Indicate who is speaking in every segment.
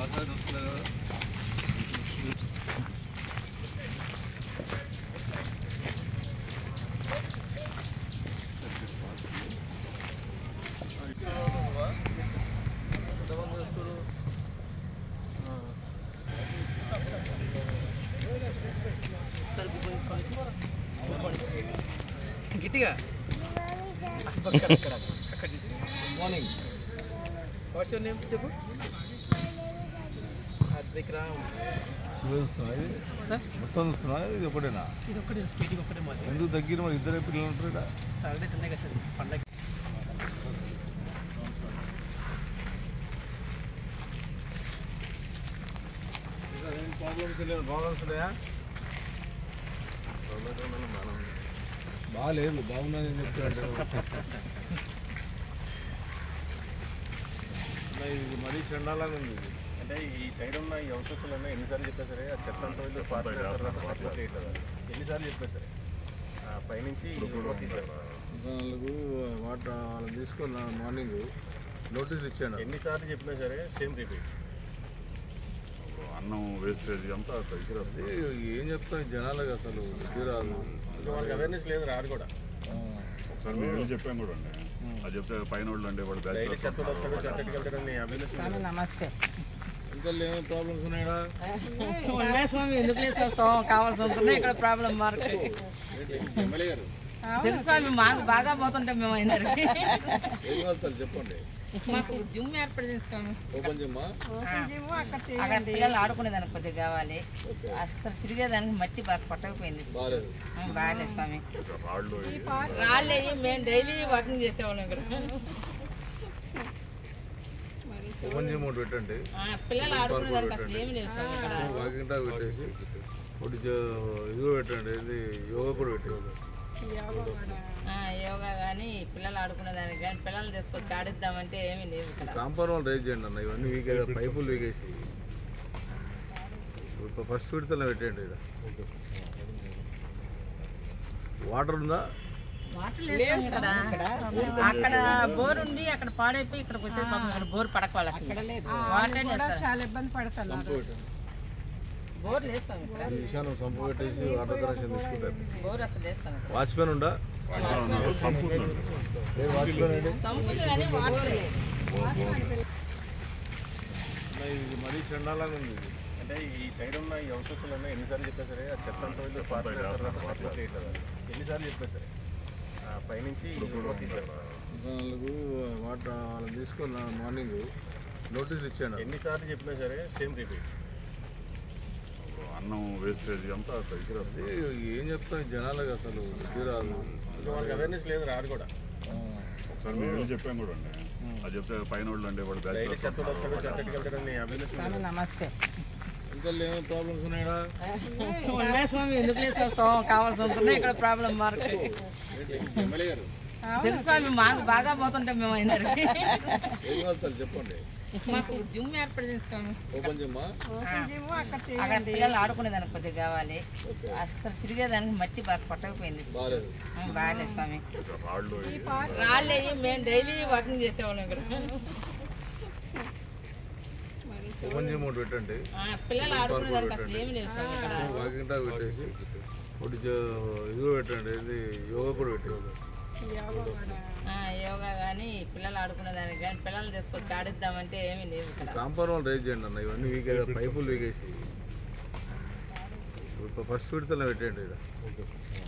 Speaker 1: గట్టిగా morning what's your name చెప్పు Hardik Ram sir
Speaker 2: మొత్తం చూస్తున్నా ఇది ఒకటేనా
Speaker 1: ఇది ఒకటే స్పీడింగ్ ఒకటే మాది
Speaker 2: ఎందుకు దగ్గర మరి ఇద్దరే పిల్లలు ఉంటారు ఇక్కడ
Speaker 1: సాటర్డే సండే కదా సార్ పండగ
Speaker 2: ప్రాబ్లమ్స్ లేవు ప్రాబ్లమ్స్ ఉన్నాయా బాగాలేదు బాగున్నది అని చెప్తాడు ఇది మరీ చండాలంగా ఉంది ఇది
Speaker 3: అంటే ఈ సైడ్ ఉన్న ఈ అవశేషాలన్నీ ఎన్నిసార్లు చెప్పా సరే ఆ చెత్త అంతా వెళ్ళి పార్క్ చేస్తారు సర్టిఫికేట్ చేయట్లేదు అది. ఎన్నిసార్లు చెప్పా సరే ఆ పైనుంచి రిపోర్ట్ తీశారు
Speaker 2: వాళ్ళకు వాటర్ వాళ్ళని తీసుకున్న మార్నింగ్ నోటీసులు ఇచ్చాను
Speaker 3: ఎన్నిసార్లు చెప్పినా సరే సేమ్ రిపీట్
Speaker 4: అన్నం వేస్టేజ్ అంతా విసిరేస్తుంది
Speaker 2: అదే ఏం చెప్తాను జనాలకు అసలు బుద్ధి రాదు
Speaker 3: ఇంకా వాళ్ళకి అవేర్నెస్ లేదు రాదు కూడా
Speaker 2: ఆ,
Speaker 4: ఒకసారి మేము వెళ్ళి చెప్పాం కూడా అండి అది చెప్తే పైన వాళ్ళు అంటే వాడు
Speaker 3: డైలీ
Speaker 4: బ్యాచ్
Speaker 3: చెత్త వస్తాడు చెత్తకి వెళ్తాడని అవేర్నెస్
Speaker 5: నమస్తే
Speaker 2: ఇంకా ఏమైనా ప్రాబ్లమ్స్ ఉన్నాయా
Speaker 5: ఉండే స్వామి ఎందుకు లేదు సార్ సో- కావాల్సి ఉంటున్నాయి ఇక్కడ ప్రాబ్లం మార్క్
Speaker 3: ఎమ్మెల్యే గారు
Speaker 5: తెలుసు స్వామి మాకు బాగా పోతుంటాం మేము అయినా
Speaker 2: ఏం వెళ్తారు చెప్పండి
Speaker 5: మాకు జిమ్ ఏర్పాటు చేసుకోండి
Speaker 2: ఓపెన్ చేయమ్మా
Speaker 5: అక్కడ పిల్లలు ఆడుకునేదానికి కొద్దిగా కావాలి అసలు తిరిగేదానికి మట్టి బాగా పట్టకపోయింది
Speaker 2: బాగాలేదు
Speaker 5: ఉం, బాగాలేదు స్వామి
Speaker 4: రాళ్ళు
Speaker 5: రాళ్ళే మేము డైలీ వాకింగ్ చేసేవాళ్ళం ఇక్కడ
Speaker 2: ఓపెన్ చేయమని పెట్టండి
Speaker 5: ఆ, పిల్లలు ఆడుకునేదానికి అసలు ఏమి లేదు స్వామి ఇక్కడ
Speaker 2: వాకింగ్ టాక్ పెట్టేసి ఒకటి చే- ఇది కూడా పెట్టండి ఇది యోగా కూడా పెట్టండి
Speaker 5: ఆ, యోగా కానీ పిల్లలు ఆడుకునేదానికి కానీ పిల్లలు తీసుకొచ్చి ఆడిద్దామంటే ఏమీ లేవు ఇక్కడ
Speaker 2: కాంపౌండ్ వాళ్ళు రేజ్ చేయండి అన్న ఇవన్నీ వీక్ అయితే పైపులు వీకేసి ఇప్పుడు ఫస్ట్ విడతలో పెట్టండి ఇక్కడ వాటర్ ఉందా
Speaker 5: వాటర్ లేదు స్వామి ఇక్కడ అక్కడ బోర్ ఉండి అక్కడ పాడైపోయి ఇక్కడికి వచ్చేది పాపం ఇక్కడ బోర్ పడక వాళ్ళకి వాటర్ లేదు సార్.
Speaker 6: చాలా ఇబ్బంది పడుతున్నారు
Speaker 2: సంపు పెట్టండి
Speaker 5: బోర్ లేదు స్వామి ఇక్కడ
Speaker 2: ఈ విషయాన్ని సంపు పెట్టేసి వాటర్ కనెక్షన్ తీసుకుంటారు
Speaker 5: బోర్ అసలు లేదు స్వామి ఇక్కడ.
Speaker 2: వాచ్మెన్ ఉందా
Speaker 4: సంపుతున్నాడు
Speaker 2: ఏ వాచ్మెన్ అండి
Speaker 5: సంపులు కానీ వాటర్ లేదు
Speaker 2: అన్న, ఇది మరీ చండాలంగా ఉంది ఇది
Speaker 3: అంటే ఈ సైడ్ ఉన్న ఈ అవశేషాలన్నీ ఎన్నిసార్లు చెప్పా సరే ఆ చెత్త అంతా వెళ్ళి పార్క్ చేస్తారు సర్టిఫికేట్ చేయట్లేదు అది. ఎన్నిసార్లు చెప్పా సరే ఆ పైనుంచి రిపోర్ట్ తీశారు
Speaker 2: వాళ్ళకు వాటర్ వాళ్ళని తీసుకున్న మార్నింగ్ నోటీసులు ఇచ్చాను
Speaker 3: ఎన్నిసార్లు చెప్పినా సరే సేమ్ రిపీట్
Speaker 4: అన్నం వేస్టేజ్ అంతా విసిరేస్తుంది
Speaker 2: అదే ఏం చెప్తాను జనాలకు అసలు బుద్ధి రాదు
Speaker 3: ఇంకా వాళ్ళకి అవేర్నెస్ లేదు రాదు కూడా
Speaker 2: ఆ,
Speaker 4: ఒకసారి మేము వెళ్ళి చెప్పాం కూడా అండి అది చెప్తే పైన వాళ్ళు అంటే వాడు
Speaker 3: డైలీ
Speaker 4: బ్యాచ్
Speaker 3: చెత్త వస్తాడు చెత్తకి వెళ్తాడని అవేర్నెస్
Speaker 5: స్వామి నమస్తే
Speaker 2: ఇంకా ఏమైనా ప్రాబ్లమ్స్ ఉన్నాయా
Speaker 5: ఉండే స్వామి ఎందుకు లేదు సార్ సో- కావాల్సి ఉంటున్నాయి ఇక్కడ ప్రాబ్లం మార్క్
Speaker 3: ఎమ్మెల్యే గారు
Speaker 5: తెలుసు స్వామి మాకు బాగా పోతుంటాం మేము అయినా
Speaker 2: ఏం వెళ్తారు చెప్పండి
Speaker 5: మాకు జిమ్ ఏర్పాటు చేసుకోండి
Speaker 2: ఓపెన్ చేయమ్మా
Speaker 5: అక్కడ పిల్లలు ఆడుకునేదానికి కొద్దిగా కావాలి అసలు తిరిగేదానికి మట్టి బాగా పట్టకపోయింది
Speaker 2: బాగాలేదు
Speaker 5: ఉం, బాగాలేదు స్వామి
Speaker 4: రాళ్ళు
Speaker 5: రాళ్ళే మేము డైలీ వాకింగ్ చేసేవాళ్ళం ఇక్కడ
Speaker 2: ఓపెన్ చేయమని పెట్టండి
Speaker 5: ఆ, పిల్లలు ఆడుకునేదానికి అసలు ఏమి లేదు స్వామి ఇక్కడ
Speaker 2: వాకింగ్ టాక్ పెట్టేసి ఒకటి చే- ఇది కూడా పెట్టండి ఇది యోగా కూడా పెట్టండి
Speaker 5: ఆ, యోగా కానీ పిల్లలు ఆడుకునేదానికి కానీ పిల్లలు తీసుకొచ్చి ఆడిద్దామంటే ఏమీ లేవు ఇక్కడ
Speaker 2: కాంపౌండ్ వాళ్ళు రేజ్ చేయండి అన్న ఇవన్నీ వీక్ అయితే పైపులు వీకేసి ఇప్పుడు ఫస్ట్ విడతలో పెట్టండి ఇక్కడ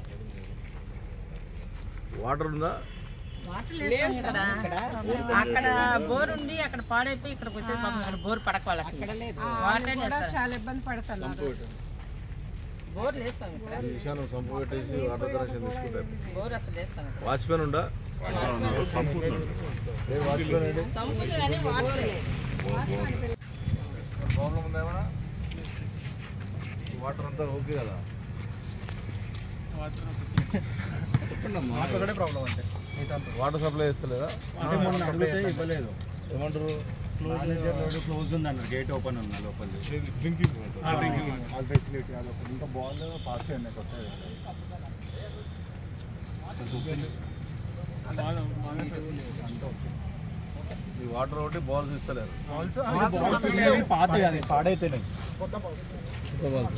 Speaker 2: వాటర్ ఉందా
Speaker 5: వాటర్ లేదు స్వామి ఇక్కడ అక్కడ బోర్ ఉండి అక్కడ పాడైపోయి ఇక్కడికి వచ్చేది పాపం ఇక్కడ బోర్ పడక వాళ్ళకి వాటర్ లేదు సార్.
Speaker 6: చాలా ఇబ్బంది పడుతున్నారు
Speaker 2: సంపు పెట్టండి
Speaker 5: బోర్ లేదు స్వామి ఇక్కడ
Speaker 2: ఈ విషయాన్ని సంపు పెట్టేసి వాటర్ కనెక్షన్ తీసుకుంటారు
Speaker 5: బోర్ అసలు లేదు స్వామి ఇక్కడ.
Speaker 2: వాచ్మెన్ ఉందా
Speaker 4: సంపుతున్నాడు
Speaker 2: ఏ వాచ్మెన్ అండి
Speaker 5: సంపులు కానీ వాటర్ లేదు
Speaker 2: ప్రాబ్లం ఉందా ఏమైనా వాటర్ అంతా ఓకే కదా
Speaker 1: ఒకటే ప్రాబ్లం అంటే
Speaker 2: వాటర్ సప్లై చేస్తలేదా
Speaker 7: అంటే మొన్న అడిగితే ఇవ్వలేదు
Speaker 2: ఏమంటారు
Speaker 7: క్లోజ్ క్లోజ్ ఉంది అన్నారు గేట్ ఓపెన్ ఉంది లోపల
Speaker 2: డ్రింకింగ్
Speaker 7: ఆల్ ఫెసిలిటీ అది ఒకటి ఇంకా బాల్ పాస్ అయ్యింది కొత్తగా అంతా ఓకే
Speaker 2: ఈ వాటర్ ఒకటి బాల్స్ ఇస్తలేరు
Speaker 7: పాత అది పాడైపోయినాయి
Speaker 2: కొత్త బాల్స్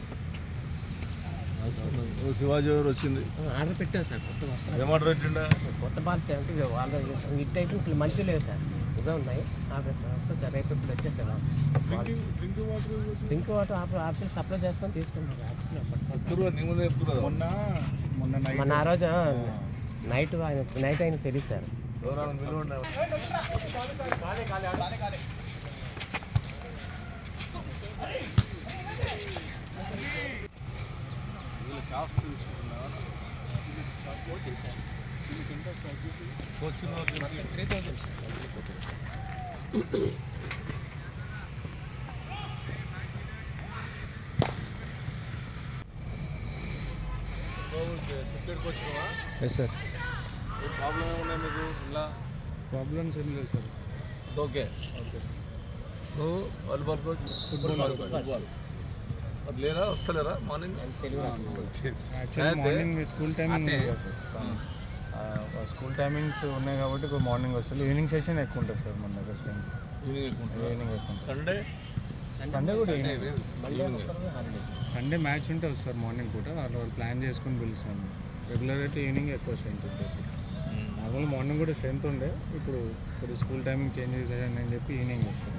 Speaker 2: ఓ శివాజీ ఎవరు వచ్చింది
Speaker 1: ఆర్డర్ పెట్టాను సార్ కొత్త వస్త్రాలు
Speaker 2: ఏమాటర్ పెట్టిండా
Speaker 6: కొత్త బాల్ అంటే వాళ్ళు ఇట్ అయితే ఇప్పుడు మంచిగా లేదు సార్ ఇదే ఉన్నాయి వస్తుంది సార్ రేపు ఇప్పుడు వచ్చేస్తారు డ్రింక్ వాటర్ ఆఫీస్ సప్లై చేస్తాం తీసుకుంటాం ఆఫీస్లో
Speaker 2: చెప్తురు నీ ముందే చెప్తురు
Speaker 7: మొన్న మొన్న నైట్
Speaker 6: మన ఆ రోజు నైట్ ఆయన నైట్ ఆయన తెలియదు సార్
Speaker 2: ఎవరైనా పిలవండి కోచింగ్
Speaker 1: త్రీ థౌసండ్
Speaker 2: క్రికెట్కి వచ్చినావా
Speaker 7: ఎస్ సార్
Speaker 2: ఏం ప్రాబ్లం ఏమున్నాయి మీకు ఇలా
Speaker 7: ప్రాబ్లమ్స్ ఏం లేదు సార్
Speaker 2: ఓకే ఓకే నువ్వు వాలీబాల్ కోచ్ ఫుట్బాల్ ఫుట్బాల్ అది లేదా వస్తలేరా morning
Speaker 7: actually morning school timing ఉంది కదా సార్ స్కూల్ టైమింగ్స్ ఉన్నాయి కాబట్టి ఇప్పుడు మార్నింగ్ వస్తుంది ఈవినింగ్ సెషన్ ఎక్కువ ఉంటుంది సార్ మన దగ్గర స్ట్రెంత్
Speaker 2: ఈవినింగ్ ఎక్కువ
Speaker 7: ఈవినింగ్ ఎక్కువ
Speaker 2: సండే
Speaker 7: సండే కూడా ఈవినింగ్
Speaker 2: ఈవినింగ్
Speaker 7: సండే మ్యాచ్ ఉంటే వస్తారు మార్నింగ్ పూట వాళ్ళు వాళ్ళు ప్లాన్ చేసుకుని పిలుస్తాను రెగ్యులర్ అయితే ఈవినింగ్ ఎక్కువ స్ట్రెంత్ ఉంటుంది నార్మల్ మార్నింగ్ కూడా స్ట్రెంత్ ఉండే ఇప్పుడు ఇప్పుడు స్కూల్ టైమింగ్ చేంజ్ చేసేయండి అని చెప్పి ఈవినింగ్ వస్తుంది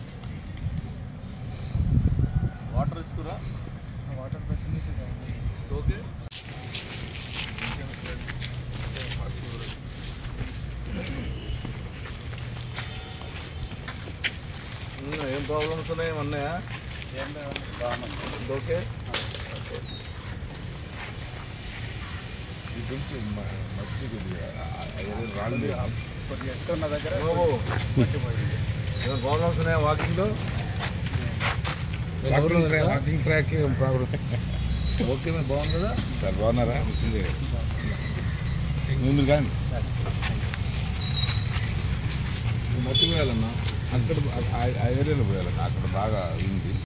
Speaker 2: వాటర్ ఇస్తురా
Speaker 7: వాటర్ ఫెసిలిటీ
Speaker 2: ఓకే ఏం ప్రాబ్లమ్స్ ఉన్నాయి ఉన్నాయా ఓకే
Speaker 7: నా దగ్గర
Speaker 2: ఏమైనా ప్రాబ్లమ్స్ ఉన్నాయా వాకింగ్లో
Speaker 7: వాకింగ్ ట్రాక్ ప్రాబ్లం
Speaker 2: ఓకే మీరు బాగుంటుందా
Speaker 8: సార్ బాగున్నారా మీరు కానీ
Speaker 2: మర్చిపోయాలన్నా
Speaker 8: అక్కడ ఆ- ఆ ఏరియాలో పోయాలి అక్కడ బాగా ఉంది